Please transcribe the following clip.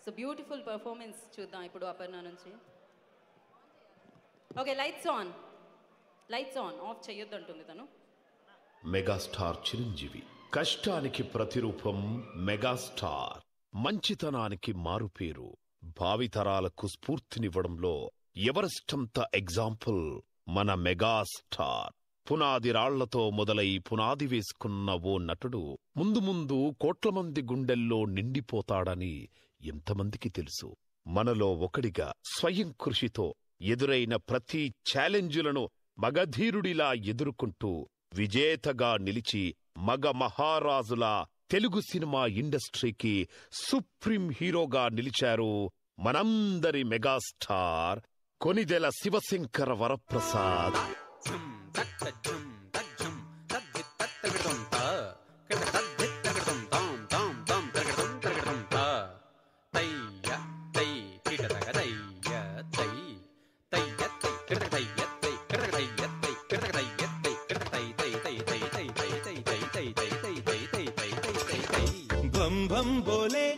so beautiful performance చూద్దాం ఇప్పుడు అపర్ణ నుంచి okay lights on lights on off చేయొద్దు అంటుంది తను మెగాస్టార్ చిరంజీవి కష్టానికి ప్రతిరూపం మెగాస్టార్ మంచితనానికి మారుపేరు భావితరాలకు స్ఫూర్తినివ్వడంలో ఎవరెస్టంత ఎగ్జాంపుల్ మన మెగాస్టార్ పునాది రాళ్లతో మొదలై పునాది వేసుకున్న ఓ నటుడు ముందు ముందు కోట్ల మంది గుండెల్లో నిండిపోతాడని ఎంతమందికి తెలుసు మనలో ఒకడిగా స్వయం కృషితో ఎదురైన ప్రతి ఛాలెంజులను మగధీరుడిలా ఎదుర్కొంటూ విజేతగా నిలిచి మగ మహారాజుల తెలుగు సినిమా ఇండస్ట్రీకి సుప్రీం హీరోగా నిలిచారు మనందరి మెగాస్టార్ కొనిదెల శివశంకర వరప్రసాద్ ఝుమ్ దక్క ఝుమ్ దజ్జుమ్ తద్దిత్ తత్తగిడదం త కిడ తద్దిత్ తగిడదం తాం తాం తాం తగిడదం తగిడదం త తయ్య తై కిడ తగ తయ్య తై తయ్య తై కిడ తగ తయ్య తై కిడ తగ తయ్య తై కిడ తగ తయ్య తై కిడ తగ తై తై తై తై తై తై తై తై తై తై తై తై తై తై తై తై తై बम बम बोले